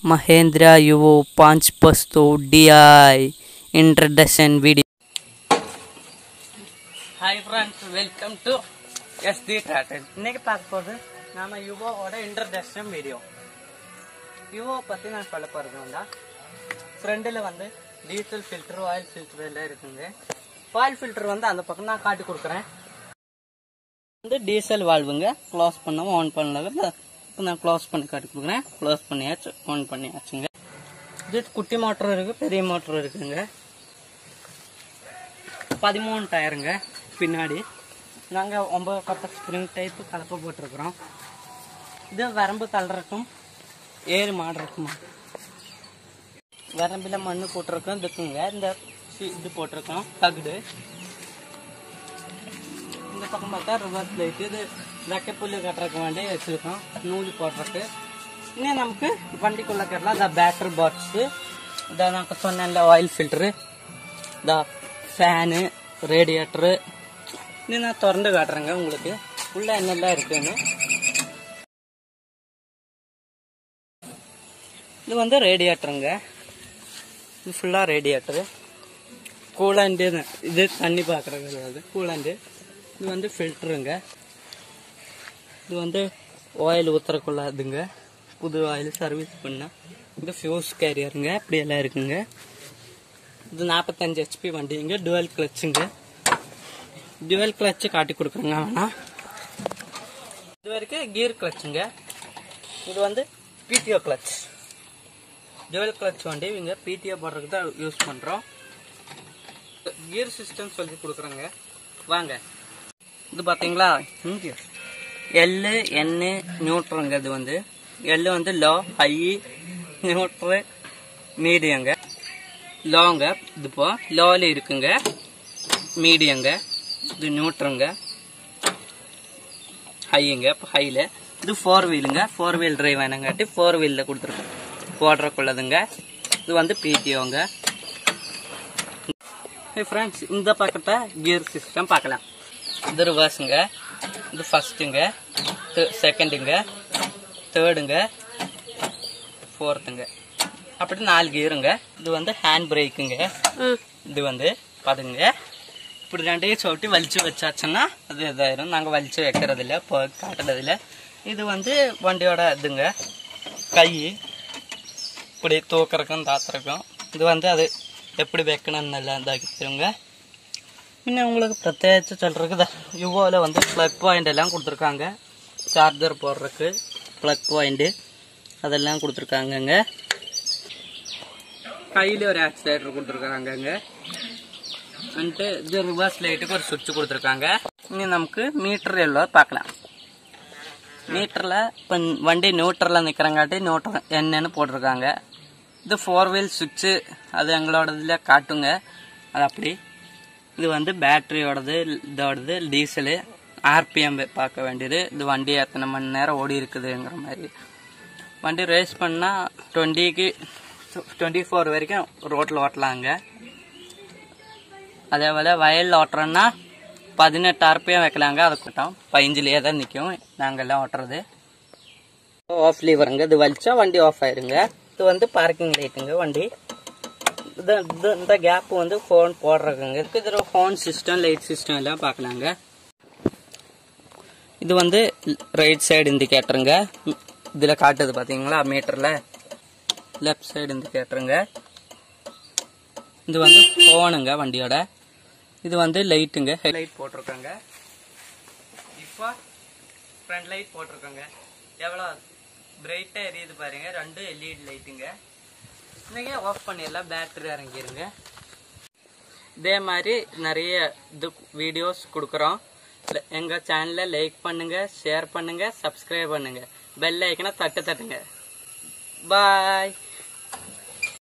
Mahindra Evo 5 Pasto DI introduction video. Hi friends welcome to SD total இன்னைக்கு பார்க்க போகிறது நாம யுவோவோட இன்ட்ரடக்ஷன் வீடியோ யுவோ பற்றி நான் சொல்ல போகிறதுனா ஃப்ரண்டில் வந்து டீசல் ஃபில்டர் ஆயில் ஃபில்டர் எல்லாம் இருக்குங்க ஆயில் ஃபில்டர் வந்து அந்த பக்கம் நான் காட்டி கொடுக்குறேன் வந்து டீசல் வால்வுங்க க்ளோஸ் பண்ணவும் ஆன் பண்ணல இப்போ நான் க்ளோஸ் பண்ணி காட்டி கொடுக்குறேன் க்ளோஸ் பண்ணியாச்சு ஆன் பண்ணியாச்சுங்க இது குட்டி மோட்டர் இருக்கு பெரிய மோட்டர் இருக்குங்க பதிமூணு டயருங்க பின்னாடி நாங்கள் ஒம்பது பத்து ஸ்ப்ரிங் டைப்பு கலப்பை போட்டிருக்கிறோம் இது வரம்பு தள்ளுறக்கும் ஏறு மாடுறக்குமா வரம்பில் மண் போட்டிருக்கோம் இதுக்குங்க இந்த சி- இது போட்டிருக்கோம் தகுடு இந்த பக்கம் பார்த்தா ரிவர்ஸ் லைட் இது ரெக்கை புல்லு கட்டுறதுக்கு வேண்டி வச்சுருக்கோம் நூல் போடுறதுக்கு இன்னும் நமக்கு வண்டிக்குள்ள கட்டலாம் இந்த பேட்டரி பாக்ஸு இந்த நான் சொன்னேன்ல ஆயில் ஃபில்டரு இந்த ஃபேனு ரேடியேட்டரு இன்னும் நான் திறந்து காட்டுறேங்க உங்களுக்கு உள்ள என்னெல்லாம் இருக்குன்னு இது வந்து ரேடியேட்டருங்க இது ஃபுல்லாக ரேடியேட்டரு கூலாண்டு இது தண்ணி பார்க்குறது அது கூலாண்டு இது வந்து ஃபில்டருங்க இது வந்து ஆயில் ஊற்றுறக்குள்ளாதுங்க புது ஆயில் சர்வீஸ் பண்ண இது ஃபியூஸ் கேரியருங்க இப்படி எல்லாம் இருக்குங்க இது நாற்பத்தஞ்சு ஹெச்பி வண்டிங்க டுவல் கிளச்சுங்க டுவல் கிளச்சு காட்டி கொடுக்குறேங்க வேணா இது வரைக்கும் கியர் கிளச்சுங்க இது வந்து பிடிஓ கிளச் டுவல் கிளச் வண்டி இவங்க பிடிஓ போடுறதுக்கு தான் யூஸ் பண்ணுறோம் கியர் சிஸ்டம் சொல்லி கொடுக்குறேங்க வாங்க இது பார்த்தீங்களா இங்கே எல்லு என்னு நியூட்ருங்க இது வந்து எல்லு வந்து லோ ஹை நியூட்ரு மீடியங்க லோங்க இது இப்போ லோவில் இருக்குங்க மீடியங்க இது நியூட்ருங்க ஹையுங்க இப்போ ஹையில் இது ஃபோர் வீலுங்க ஃபோர் வீல் டிரைவ் வேணுங்காட்டி ஃபோர் வீலில் கொடுத்துருக்கோம் போடுறக்குள்ளதுங்க இது வந்து பிடிஓங்க ஃப்ரெண்ட்ஸ் இந்த பக்கத்தை கியர் சிஸ்டம் பார்க்கலாம் இது ரிவர்ஸுங்க இது ஃபஸ்ட்டுங்க செகண்டுங்க தேர்டுங்க ஃபோர்த்துங்க அப்படி நாலு கியருங்க இது வந்து ஹேண்ட் பிரேக்குங்க இது வந்து பாருங்க இப்படி ரெண்டையும் சொட்டி வலிச்சு வச்சாச்சுன்னா அது இதாயிரும் நாங்கள் வலிச்சு வைக்கிறதில்ல இப்போ காட்டுறதில்ல இது வந்து வண்டியோட இதுங்க கை இப்படி தூக்கறக்கும் தாத்துறக்கும் இது வந்து அது எப்படி வைக்கணும்னு நல்லா இதாக்கி தருங்க இன்னும் உங்களுக்கு பிரத்யேகிச்சு சொல்றதுக்கு யுவோவில் வந்து ப்ளக் பாயிண்ட் எல்லாம் கொடுத்துருக்காங்க சார்ஜர் போடுறதுக்கு ப்ளக் பாயிண்ட் அதெல்லாம் கொடுத்துருக்காங்கங்க கையில் ஒரு ஆக்சிலேட்டர் கொடுத்துருக்காங்கங்க வந்துட்டு இது ரிவர்ஸ் லைட்டுக்கு ஒரு சுவிட்ச் கொடுத்துருக்காங்க இனி நமக்கு மீட்டர் எவ்வளோ பார்க்கலாம் மீட்டரில் இப்போ வண்டி நியூட்டரில் நிற்கிறங்காட்டி நியூட்டர் என்னன்னு போட்டிருக்காங்க இது ஃபோர் வீல் சுவிட்சு அது எங்களோட இதில் காட்டுங்க அது அப்படி இது வந்து பேட்டரியோடது இதோடது டீசலு ஆர்பிஎம் பார்க்க வேண்டியது இது வண்டி எத்தனை மணி நேரம் ஓடி இருக்குதுங்கிற மாதிரி வண்டி ரேஸ் பண்ணால் டுவெண்ட்டிக்கு டுவெண்ட்டி ஃபோர் வரைக்கும் ரோட்டில் ஓட்டலாங்க அதே போல் வயலில் ஓட்டுறோன்னா பதினெட்டு ஆர்பிஎம் வைக்கலாங்க அது கூட்டம் பதினஞ்சுலேயே தான் நிற்கும் நாங்கள்லாம் ஓட்டுறது ஆஃப் லீவருங்க இது வலிச்சா வண்டி ஆஃப் ஆயிருங்க இது வந்து பார்க்கிங் லைட்டுங்க வண்டி இது இது- இந்த கேப் வந்து ஃபோன் போடுறதுங்க இதுக்கு இதில் ஃபோன் சிஸ்டம் லைட் சிஸ்டம் எல்லாம் பார்க்கலாங்க இது வந்து ரைட் சைடு இண்டிகேட்டருங்க இதில் காட்டுது பார்த்தீங்களா மீட்டரில் லெஃப்ட் சைடு இண்டிகேட்டருங்க இது வந்து ஃபோனுங்க வண்டியோட இது வந்து லைட்டுங்க லைட் போட்டிருக்காங்க இப்போ ஃப்ரண்ட் லைட் போட்டிருக்காங்க எவ்வளோ பிரைட்டாக எரியுது பாருங்க ரெண்டு எல்இடி லைட்டுங்க இன்னைக்கு ஆஃப் பண்ணிடலாம் பேட்டரி இறங்கிருங்க இதே மாதிரி நிறைய இது வீடியோஸ் கொடுக்குறோம் எங்கள் சேனலை லைக் பண்ணுங்க ஷேர் பண்ணுங்க சப்ஸ்கிரைப் பண்ணுங்க பெல் ஐக்கனை தட்டு தட்டுங்க பாய்